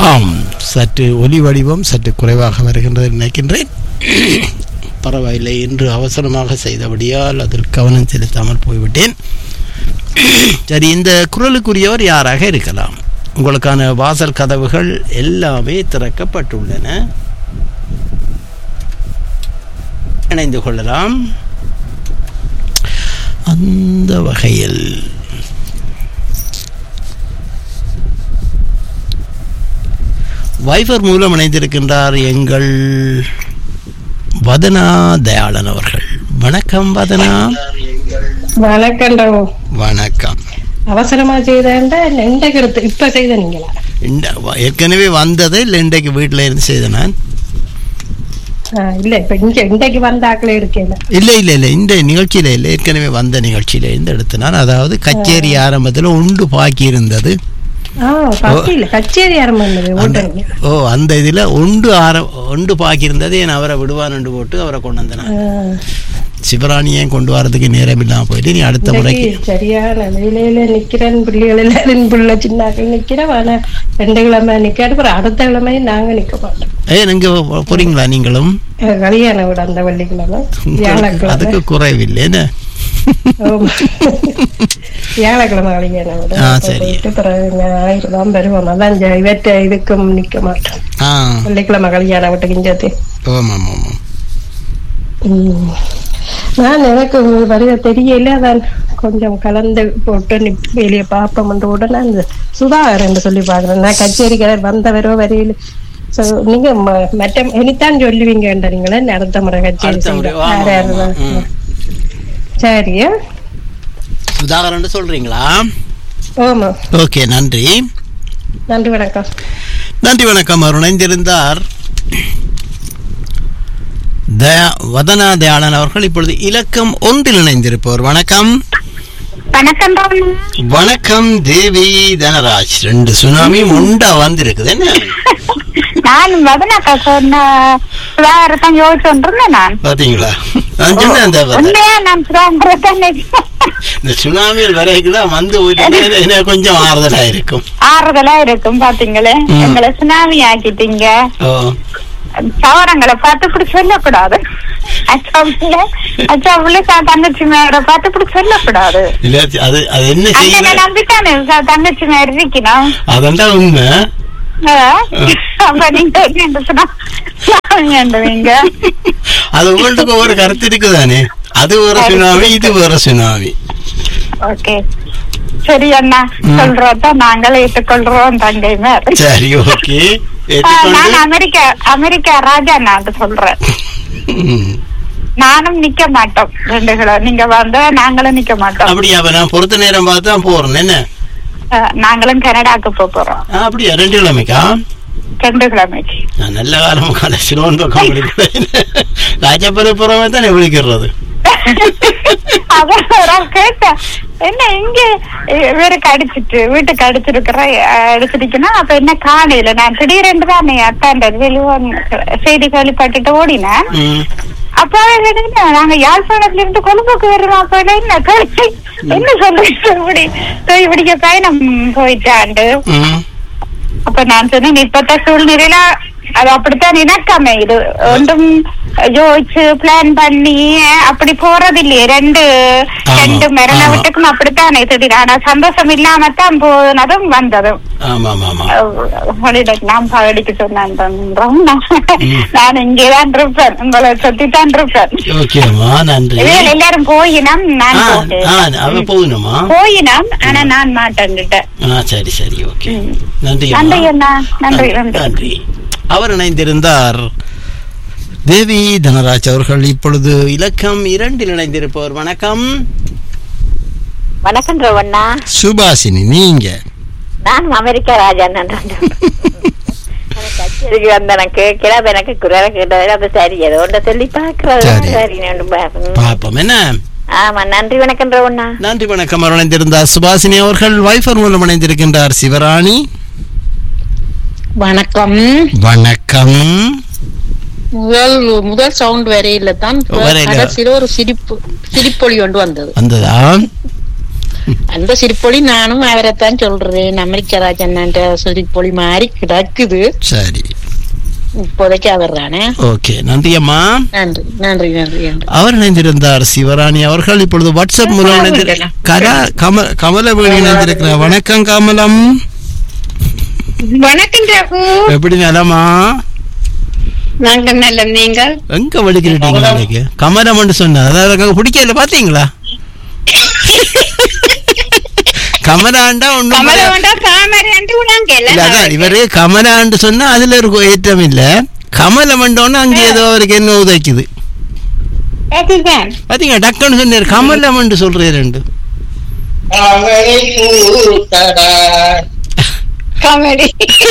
ஆம் சற்று ஒலி வடிவம் சற்று குறைவாக வருகின்றது நினைக்கின்றேன் பரவாயில்லை என்று அவசரமாக செய்தபடியால் அதில் கவனம் செலுத்தாமல் போய்விட்டேன் சரி இந்த குரலுக்குரியவர் யாராக இருக்கலாம் உங்களுக்கான வாசல் கதவுகள் எல்லாமே திறக்கப்பட்டுள்ளன இணைந்து கொள்ளலாம் அந்த வகையில் வைஃபர் மூலம் இணைந்திருக்கின்றார் எங்கள் வதனா தயாளன் அவர்கள் வணக்கம் வதனா வணக்கம்டா வணக்கம் அவசரமா செய்தேன்டா இல்ல இன்றைக்கு எடுத்து இப்ப செய்த நீங்களா இந்த வ- ஏற்கனவே வந்ததை இல்லை இன்றைக்கு வீட்டில் இருந்து செய்த நான் ஆ, இல்ல இப்ப இங்க இன்றைக்கு வந்த ஆக்களை எடுக்கல இல்லை இல்லை இல்லை இந்த நிகழ்ச்சியில் இல்லை ஏற்கனவே வந்த நிகழ்ச்சியில இருந்து எடுத்து நான் அதாவது கச்சேரி ஆரம்பத்தில் உண்டு பாக்கி இருந்தது ஆ பத்தி இல்ல கச்சேரி ஆரம்பிச்சது அந்த ஓட்டுறீங்க ஓ அந்த இதில் உண்டு ஆர உண்டு பாக்கி இருந்தது என் அவரை விடுவான்னு போட்டு அவரை கொண்டு வந்தேன் நான். சிவராணியை கொண்டு வரதுக்கு நேரம் இல்லாமல் போயிட்டு நீ அடுத்த முறைக்கு சரியான வேலையில நிக்கிறேன் பிள்ளைகள் எல்லாரும் பிள்ளை சின்னாக்கள் நிக்கிறேன் ஆனா ரெண்டு கிழமை நிக்காது அப்புறம் அடுத்த கிழமை நாங்க நிக்க மாட்டோம் ஏ நீங்க போறீங்களா நீங்களும் அஹ் கல்யாண வீடு அந்த வெள்ளிக்கிழமை வியாழக்கிழமை அதுக்கு குறைவில்லை என்ன ஆமா. வியாழக்கிழமை கல்யாண வீடு ஆ, அப்ப சரி. போயிட்டு பிறகு ஞாயிறு தான் வருவோம் அதான் ஜ- இவற்றை இதுக்கும் நிக்க மாட்டோம் ஆ வெள்ளிக்கிழமை கல்யாண வீட்டுக்கு இஞ்சாத்து ஆமாம் ஆமாம் ம். நான் எனக்கு வரைய தெரியல அதான் கொஞ்சம் கலந்து போட்டு நிப் வெளியே பார்ப்போம் உடனே அந்த சுதாகர் சொல்லி பாக்குறேன் நான் கச்சேரி கலர் வந்தவரோ வரையில So, நீங்க ம- மற்ற இனித்தான் சொல்லுவீங்கன்றீங்களே அடுத்த முறை கச்சேரி அடுத்த முறை, செய்ய. ஆமா, யார் ஆமா, யாரு ம். சரியா சுதாகரன் சொல்றீங்களா ஆமா ஓகே நன்றி நன்றி வணக்கம் நன்றி வணக்கம் அவர் இணைந்திருந்தார் தயா வதனா தயாளன் அவர்கள் இப்பொழுது இலக்கம் ஒன்றில் இணைந்திருப்பவர் வணக்கம் வணக்கம் ராமு. வணக்கம் தேவி தனராஜ் ரெண்டு சுனாமியும் உண்டா வந்திருக்குது என்ன நான் வதனாக்கா சொன்ன சுதாகரத்தான் யோசிச்சு இருந்தேன் நான் பாத்தீங்களா நான் சொன்னேன் அந்த வத- உண்மையா நான் சுதாகரத்தான் இந்த சுனாமியில் வரைக்கும் வந்து போயிட்டு எனக்கு கொஞ்சம் ஆறுதலா இருக்கும் ஆறுதலா இருக்கும் பாத்தீங்களே ம். எங்களை சுனாமி ஆக்கிட்டீங்க ஓ சவரங்களை பார்த்து இப்படி சொல்லக்கூடாது அச்சாவுல அச்சாவுல தங்கச்சி மேட பார்த்து இப்படி சொல்லக்கூடாது இல்ல அது அது என்ன அண்ணனை செய்யல நம்பித்தானே ச- தங்கச்சி மேல இருக்கணும் அதெண்டா உண்மை ஆ. அப்ப நீங்க என்ன சொன்னா சாமியாண்டுவீங்க அது உங்களுக்கு ஒரு கருத்து இருக்குதானே அது ஒரு சுனாமி இது ஒரு சுனாமி ஓகே சரி அண்ணா ம். சொல்றத நாங்கள் ஏற்றுக்கொள்றோம் தங்கை மேல் சரி ஓகே நான் அமெரிக்கா அமெரிக்கா ராஜா நான் சொல்றேன் நானும் நிக்க மாட்டோம் ரெண்டு கிலோ நீங்க வந்தா நாங்களும் நிக்க மாட்டோம் அப்படியா அப்ப நான் பொறுத்த நேரம் பார்த்து தான் போறேன் என்ன அஹ், நாங்களும் கனடாக்கு போக போறோம் ஆ, அப்படியா ரெண்டு கிழமைக்கா ரெண்டு கிழமைக்கு நான் நல்ல காலம் கடைசியில் பக்கம் பிடிக்கிறேன் ராஜபுரப்புறமே தானே விழிக்கிறது அதான் நான் கேட்டேன் என்ன இங்க அஹ், இவருக்கு அடிச்சிட்டு வீட்டுக்கு அடிச்சிருக்கிற அஹ், அடிச்சிருக்குன்னா அப்ப என்ன காணையில நான் திடீரென்று தான் அத்தாண்ட வெளிவன் செய்தி கேள்விப்பட்டுட்டு ஓடினேன் ம். அப்ப என்ன நாங்க யாழ்ப்பாணத்துல இருந்து கொழும்புக்கு வர்றோம் அப்ப என்ன கேள்வி? என்ன சொல்றீங்க இப்படி போய் இப்படிக்க பயணம் போயிட்டாண்டு ம். அப்ப நான் சொன்னேன் இப்பத்த சூழ்நிலையில அது அப்படித்தான் இணக்கமே இது ஒன்றும் யோசிச்சு பிளான் பண்ணி அப்படி போறது இல்லையே ரெண்டு ஆமா, ரெண்டு மரண ஆமா. வீட்டுக்கும் அப்படித்தான் திடீர் ஆனா சந்தோஷம் இல்லாம தான் போனதும் வந்ததும் ஆமா ஆமா ஆமா ஹாலிடே நான் பகடிக்கு சொன்னேன் நான் இங்கேதான் இருப்பேன் உங்களை சுத்தி தான் இருப்பேன் ஓகேம்மா நன்றி இவர்கள் எல்லாரும் போயினம் நான் ஆ போட்டேன் ஆ அவ போகணுமா போயினம் ஆனா நான் மாட்டேன்னுட்டேன் ஆ சரி சரி ஓகே ம். நன்றி நன்றி அம்மா. அண்ணா நன்றி நன்றி நன்றி அவர் இணைந்திருந்தார் தேவி தனராஜ் அவர்கள் இப்பொழுது இலக்கம் இரண்டில் இணைந்திருப்பவர் வணக்கம் வணக்கம் ரவண்ணா சுபாசினி நீங்க நான் அமெரிக்கா ராஜா கச்சேரிக்கு வந்த எனக்கு கேட்கல எனக்கு குரலை கேட்டதில் அப்ப சரி ஏதோ ஒன்றை சொல்லி பாக்குறது சரி. சரி நான் பா- ம். பாப்போம் என்ன ஆமா நன்றி வணக்கம் ரவண்ணா நன்றி வணக்கம் அவர் இணைந்திருந்தார் சுபாசினி அவர்கள் வைஃபர் மூலம் இணைந்திருக்கின்றார் சிவராணி வணக்கம் வணக்கம் முதல் முதல் சவுண்ட் வரையில தான் வரையில. கடைசியில ஒரு சிரிப்பு சிரிப்பொலி ஒன்று வந்தது வந்ததா அந்த சிரிப்பொலி நானும் அவரைத்தான் சொல்றேன் அமெரிக்க ராஜன் சிரிப்பொலி மாதிரி கிடக்குது சரி இப்போதைக்கு அவர் தானே ஓகே நன்றி அம்மா நன்றி நன்றி நன்றி நன்றி அவர் இணைந்திருந்தார் சிவராணி அவர்கள் இப்பொழுது வாட்ஸ்அப் மூலம் இணைந்திரு- கரா கம கமலவேணி இணைந்திருக்கிறார் வணக்கம் கமலம் வணக்கம் ரகு எப்படி நலமா நாங்க நல்ல நீங்கள் எங்க வலிக்கிறீங்க நாளைக்கு கமலம் சொன்ன அதாவது பிடிக்கல பாத்தீங்களா கமலாண்டா ஒண்ணும் கமல வேண்டா தாமரை என்று நாங்க இல்ல அதான் இவரு கமலாண்டு சொன்னா அதுல ஒரு ஏற்றம் இல்ல கமலம் வந்தோன்னு அங்க ஏதோ அவருக்கு என்ன உதைக்குது அதுதான் பாத்தீங்க டக்குன்னு சொன்னாரு கமலம் சொல்றேன் ரெண்டு காமெடி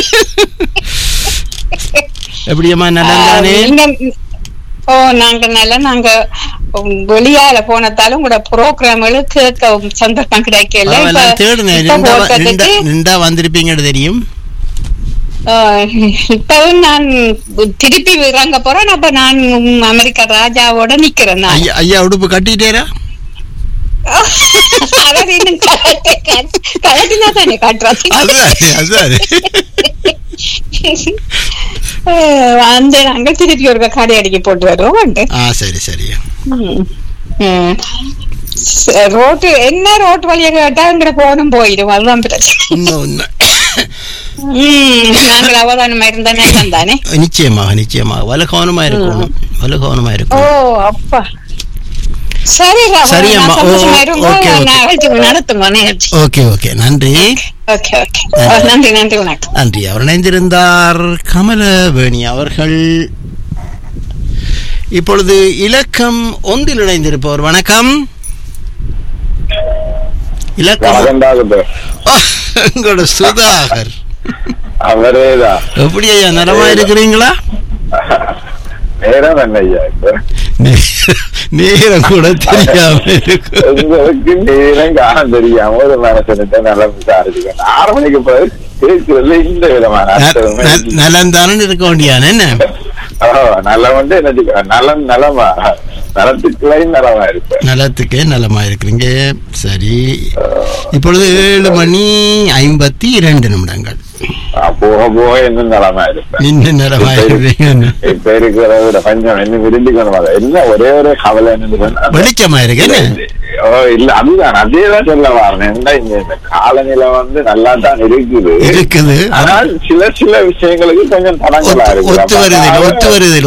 எப்படியம்மா நல்லதானே நீங்க ஓ நாங்க நல்ல நாங்க உம், வெளியால போனதாலும் கூட ப்ரோக்ராம்களும் கேட்க சந்தர்ப்பம் கிடைக்கல பரவாயில்ல, இப்ப- தேடுனேன் இப்ப நின்றா வ- போட்டதுக்கு, நின்றா- நின்றா வந்திருப்பீங்கன்னு தெரியும் ஆஹ், இப்பவும் நான் திருப்பி இறங்க போறேன் அப்ப நான் உம், அமெரிக்கா ராஜாவோட நிக்கிறேன் நான் ஐயா ஐயா உடுப்பு கட்டிட்டேரா அவர் இன்னும் கலட்டினா தானே காட்டுறாங்க அதுதானே அதுதானே ஆஹ், வந்து நாங்க திருப்பி ஒரு கடை அடிக்க போட்டு வருவோம் ஆ சரி சரி ரோட்டு என்ன ரோட்டு வழியா கேட்டா அங்க போனும் போயிடும் அதுதான் பிரச்சனை உண்மை உண்மை ம், நாங்கள் அவதானமா இருந்தா நேரம் தானே நிச்சயமாக நிச்சயமாக வல கவனமா இருக்கணும் வல கவனமா ஓ இருக்கணும் அப்பா சரி ராகுல், சரி நான் அம்மா. ஓ, சந்தோஷமா இருங்க. Okay, okay. நான் வச்சு நடத்துங்க நிகழ்ச்சி ஓகே ஓகே நன்றி ஓகே ஓகே ஓ, நன்றி நன்றி வணக்கம் நன்றி அவர் இணைந்திருந்தார் கமலவேணி அவர்கள் இப்பொழுது இலக்கம் ஒன்றில் இணைந்திருப்பவர் வணக்கம் இலக்கம் வணக்கம்டாகுது ஓ, உங்களோட சுதாகர் அவரேதான் எப்படி ஐயா நலமா இருக்கிறீங்களா நேரம் என்ன ஐயா இப்ப நே- நேரம் கூட தெரியாம இருக்கு உங்களுக்கு நேரம் காண தெரியாம ஒரு மனசனுக்கு நல்லா விசாரிச்சுக்கணும் ஆறு மணிக்கு பிறகு கேட்கறதுல இந்த விதமான அர்த்தமே இல்லை. நலந்தானு இருக்க வேண்டியான் என்ன ஓ, நல்ல வந்து என்ன நலம் நலமா நலத்துக்குள்ளையும் நலமா இருப்பேன் நலத்துக்கே நலமா இருக்கிறீங்க சரி இப்பொழுது ஏழு மணி ஐம்பத்தி இரண்டு நிமிடங்கள் போக போக இன்னும் நலமா இருப்பேன் இன்னும் நலமா இருக்கிறீங்க இப்ப இருக்கிறத விட கொஞ்சம் இன்னும் விரும்பிக்கணும் அதை. என்ன ஒரே ஒரு கவலை என்னன்னு சொன்னா வெளிச்சமா இருக்கு என்ன ஓ இல்ல அதுதான் அதேதான் சொல்ல வரேன் என்ன இந்த இந்த காலநிலை வந்து நல்லா தான் இருக்குது இருக்குது ஆனால் சில சில விஷயங்களுக்கு கொஞ்சம் தடங்களா ஒத்து- இருக்கு ஒத்து வருது ஒத்து வருது